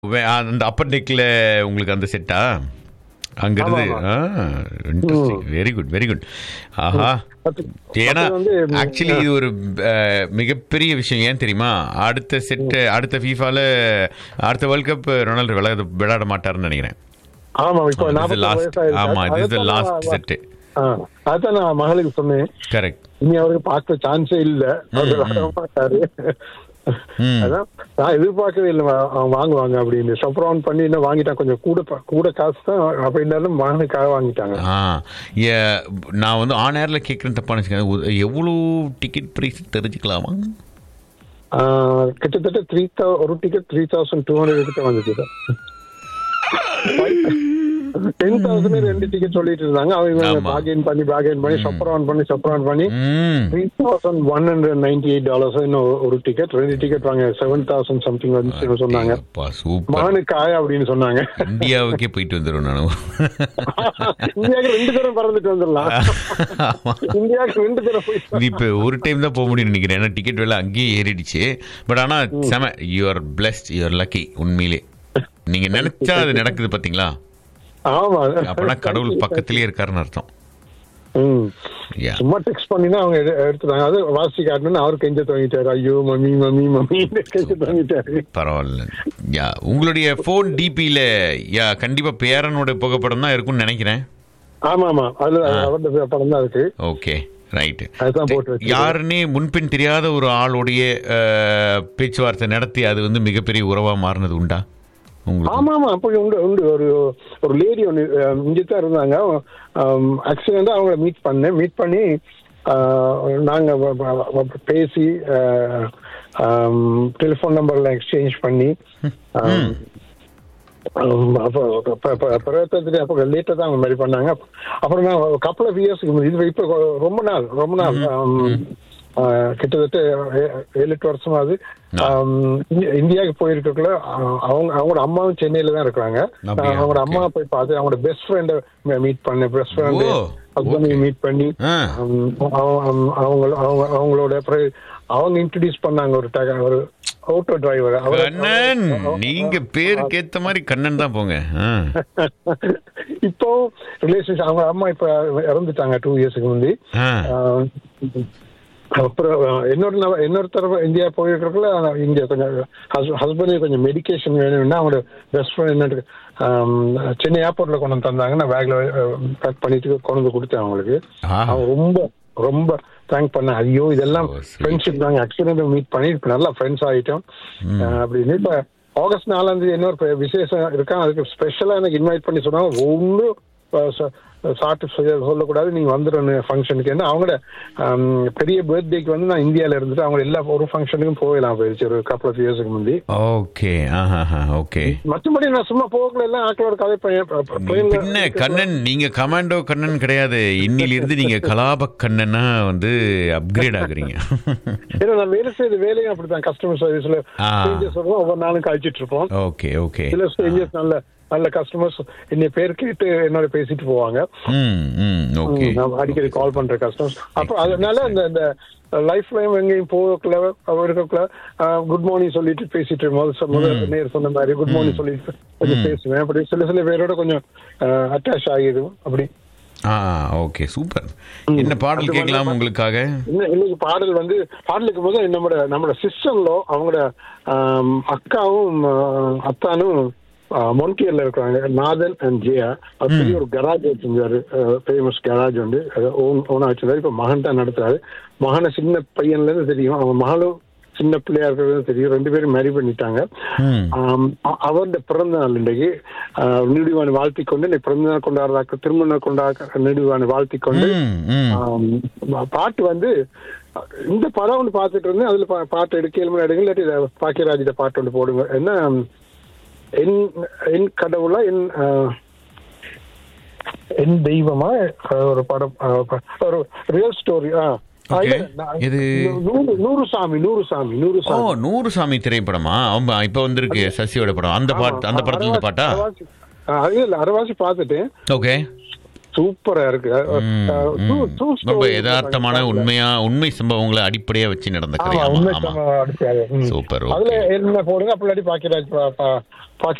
வே- அந்த அப்பர் டெக்கில் உங்களுக்கு அந்த செட்டா அங்கிருந்து ஆமா, interesting very good very good ஆஹா அது- ஏன்னா அது வந்து, ம், ஆக்சுவலி இது ஒரு அஹ், மிகப்பெரிய விஷயம் ஏன் தெரியுமா அடுத்த செட்டு அடுத்த ஃபீஃபால அடுத்த வேர்ல்ட் கப் ரொனால்டோ விளையாட விளையாட மாட்டாருன்னு நினைக்கிறேன் ஆமா இப்போ This is the நாற்பது last- வயசாயிருச்சு. ஆமா this is the அதுதான் last நான் set. ஆ, அதான் நான் மகளுக்கு சொன்னேன் கரெக்ட் இனி அவருக்கு பார்க்க சான்ஸே இல்ல அவர் விளையாட மாட்டாரு ம். அதான் நான் எதிர்பார்க்கவே இல்லை வா- அவன் வாங்குவாங்க அப்படின்னு சப்ரவுன் பண்ணி இன்னும் வாங்கிட்டான் கொஞ்சம் கூட ப- கூட காசு தான் அப்படின்னாலும் மகனுக்காக வாங்கிட்டாங்க ஆ ஏ- நான் வந்து ஆன் ஏரில் கேட்குறேன் தப்பான வச்சுக்கோங்க எவ்வளோ டிக்கெட் ப்ரைஸ் தெரிஞ்சுக்கலாமா ஆ, கிட்டத்தட்ட த்ரீ ஒரு ticket three thousand two hundred கிட்ட வந்துச்சு டென் தௌசண்ட் ரெண்டு டிக்கெட் சொல்லிட்டு இருந்தாங்க அவங்க ஆமா. பாகெயின் பண்ணி பாகெயின் பண்ணி சப்ரவுன் பண்ணி சப்ரவுன் பண்ணி ம் three thousand one hundred ninety eight dollars இன்னும் ஒரு டிக்கெட் ரெண்டு டிக்கெட் வாங்க செவன் தௌசண்ட் சம்திங் வந்து சொன்னாங்க அப்பா சூப்பர் மகனுக்காக அப்படின்னு சொன்னாங்க இந்தியாவுக்கே போயிட்டு வந்துடும் நான் இந்தியாவுக்கு ரெண்டு தரம் பறந்துட்டு வந்துடலாம் இந்தியாவுக்கு ரெண்டு தரம் போய் இது இப்போ ஒரு டைம் தான் போக முடியும்னு நினைக்கிறேன் ஏன்னா டிக்கெட் விலை அங்கேயே ஏறிடுச்சு பட் ஆனால் செம you are blessed you are lucky உண்மையிலே நீங்க நினைச்சா அது நடக்குது பாத்தீங்களா ஆமா அப்பனா கடவுள் பக்கத்திலே இருக்காருன்னு அர்த்தம் ம். யா சும்மா டெக்ஸ்ட் பண்ணினா அவங்க எடு- எடுத்துட்டாங்க அது வாசி காட்டணும்னு அவர் கெஞ்ச துவங்கிட்டாரு ஐயோ மம்மி மம்மி மம்மி கெஞ்ச துவங்கிட்டாரு பரவாயில்ல யா உங்களுடைய ஃபோன் டிபியில் யா கண்டிப்பா பேரனோட புகைப்படம் தான் இருக்கும்னு நினைக்கிறேன் ஆமா ஆமா அதுல அவருடைய படம் தான் இருக்கு ஓகே ரைட்டு அதுதான் போட்டு வச்சு யாருன்னே முன்பின் தெரியாத ஒரு ஆளுடைய அஹ், பேச்சுவார்த்தை நடத்தி அது வந்து மிகப்பெரிய உறவா மாறினது உண்டா உங்களுக்கு ஆமா ஆமா அப்படி உண்டு உண்டு ஒரு ஒரு லேடி ஒன்று இங்கே தான் இருந்தாங்க ஆக்சிடென்டா அவங்கள மீட் பண்ணேன் மீட் பண்ணி அஹ், நாங்க வ- வ- வ- பேசி டெலிஃபோன் நம்பர்ல எக்ஸ்சேஞ்ச் பண்ணி அஹ், அஹ், அப்போ அப்ப- அப்ப- பிறகு அப்போ லேட்டாக தான் அவங்க மாதிரி பண்ணாங்க அப்புறம் நான் கப்பல் ஆஃப் இயர்ஸ்க்கு இது இப்போ ரொம்ப நாள் ரொம்ப நாள் அஹ், அஹ், கிட்டத்தட்ட ஏ- ஏழு எட்டு வருஷமா அது அஹ், இந்தி- இந்தியாவுக்கு போயிருக்கக்குள்ள அஹ், அவங்க அவங்களோட அம்மாவும் சென்னையில தான் இருக்கிறாங்க அப்படியா? அவங்களோட அம்மா போய் பார்த்து அவங்களோட பெஸ்ட் ஃப்ரெண்டை மீட் பண்ணேன் பெஸ்ட் ஃப்ரெண்டு ஓ, ஹஸ்பண்டையும் மீட் பண்ணி ஆ. ஹம், அவங்க அவங்க அவங்க அவங்களோட அப்புறம் அவங்க இன்ட்ரடியூஸ் பண்ணாங்க ஒரு டக ஒரு ஆட்டோ டிரைவர் கண்ணன் நீங்க பேருக்கு ஏத்த மாதிரி கண்ணன் தான் போங்க ஆ. இப்போ ரிலேஷன்ஷிப் அவங்க அம்மா இப்ப இறந்துட்டாங்க டூ இயர்ஸ்க்கு முந்தி ஆ. ஆஹ் அப்புறம் இன்னொரு நப- இன்னொருத்தர் இந்தியா போயிருக்கிறதுல இங்க கொஞ்சம் ஹஸ்பண்ட் கொஞ்சம் மெடிகேஷன் வேணும்னா அவங்களோட பெஸ்ட் ஃப்ரெண்ட் என்ன சென்னை ஏர்போர்ட்ல கொண்டு வந்து தந்தாங்க நான் பேக்ல பேக் பண்ணிட்டு கொண்டு வந்து கொடுத்தேன் அவங்களுக்கு ஆ. அவங்க ரொம்ப ரொம்ப தேங்க் பண்ண ஐயோ இதெல்லாம் So sweet. ஃப்ரெண்ட்ஷிப் நாங்க ஆக்சிடென்ட் மீட் பண்ணி இப்ப நல்லா ஃப்ரெண்ட்ஸ் ஆயிட்டோம் அஹ் அப்படின்னு இப்ப ஆகஸ்ட் நாலாம் தேதி இன்னொரு பெ- விசேஷம் இருக்கா அதுக்கு ஸ்பெஷலா எனக்கு இன்வைட் பண்ணி சொன்னாங்க ஒன்றும் சாட்டு சொல்லக்கூடாது நீங்க வந்துடணும் ஃபங்க்ஷனுக்கு என்ன அவங்களோட ஹம், பெரிய பர்த்டேக்கு வந்து நான் இந்தியால இருந்துட்டு அவங்க எல்லா ஒரு ஃபங்க்ஷனுக்கும் போகலாம் போயிருச்சு ஒரு கப்பல் ஆஃப் இயர்ஸ்க்கு முந்தி ஓகே ஆஹா ஓகே மற்றபடி நான் சும்மா போகல எல்லாம் ஆக்களோட கதை பையன் பின்ன கண்ணன் நீங்க கமாண்டோ கண்ணன் கிடையாது இன்னிலிருந்து நீங்க கலாப கண்ணனா வந்து அப்கிரேட் ஆகுறீங்க ஏன்னா நான் வேலை செய்த வேலையும் அப்படித்தான் கஸ்டமர் சர்வீஸ்ல ஆ. சொல்லுவோம் ஒவ்வொரு நாளும் கழிச்சிட்டு இருப்போம் ஓகே ஓகே சில ஸ்ட்ரேஞ்சர்ஸ் நல்ல நல்ல கஸ்டமர்ஸ் என்னை பேர் கேட்டு என்னோட பேசிட்டு போவாங்க ம் ம் ஓகே ம், நான் அடிக்கடி கால் பண்ற கஸ்டமர்ஸ் அப்ப அதனால இந்த இந்த லைஃப் லைம் எங்கேயும் போகக்குள்ள அவ இருக்கக்குள்ள குட் மார்னிங் சொல்லிட்டு பேசிட்டு முதல் முதல் நேர் சொன்ன மாதிரி குட் மார்னிங் சொல்லிட்டு கொஞ்சம் பேசுவேன் அப்படி சில சில பேரோட கொஞ்சம் அட்டாச் ஆகிடும் அப்படி ஆ ஓகே சூப்பர் என்ன பாடல் கேட்கலாம் உங்களுக்காக இன்னும் இன்னைக்கு பாடல் வந்து பாடலுக்கு போது நம்மளோட நம்மளோட சிஸ்டம்ல அவங்களோட ஆம், அக்காவும் ஆ, அத்தானும் மொன்டியர்ல இருக்கிறாங்க நாதன் அண்ட் ஜெயா அவர் பெரிய ஒரு கராஜ் வச்சிருந்தாரு ஃபேமஸ் கராஜ் வந்து ஓன் ஓனா வச்சிருந்தாரு இப்ப மகன் தான் நடத்துறாரு மகனை சின்ன பையன்ல இருந்து தெரியும் அவங்க மகளும் சின்ன பிள்ளையா இருக்கிறது தெரியும் ரெண்டு பேரும் மேரி பண்ணிட்டாங்க ம். ஆம், அ- அவருடைய பிறந்த நாள் இன்றைக்கு நீடிவானை வாழ்த்தி கொண்டு இன்னைக்கு பிறந்த நாள் கொண்டாடுறாக்க திருமண கொண்டாட நீடிவானை வாழ்த்தி கொண்டு ம் ம் ஆம், பாட்டு வந்து இந்த படம் ஒன்று பார்த்துட்டு இருந்தேன் அதுல பா- பாட்டு எடுக்க எலும்பு எடுங்க இல்லாட்டி இதை பாக்கியராஜிட்ட பாட்டு ஒன்று போடுங்க என்ன என் என் கடவுளா என் ஆ, என் தெய்வமா அஹ், ஒரு படம் அஹ், ப- ஒரு ரியல் ஸ்டோரி ஆ ஆ, Okay. இல்ல, நான் இது- நூறு நூறு சாமி நூறு சாமி நூறு ஓ சாமி நூறு சாமி திரைப்படமா ஆமா இப்ப வந்திருக்கு சசியோட படம் அந்த பாட்டு அந்த படத்துல இந்த பாட்டா அரவாசி- ஆ, அது இல்ல அரவாசி பார்த்துட்டேன் ஓகே சூப்பரா இருக்கு ம், அஹ், ம். true- true ரொம்ப story. யதார்த்தமான உண்மையா உண்மை சம்பவங்களை அடிப்படையா வச்சு நடந்த கதை ஆமா ஆமா உண்மை ஆமா சம்பவம் அடிச்சாரு. ம். சூப்பர் அதுல ஓகே என்ன போடுங்க அப்படி பாக்கியராஜ் பா- பா-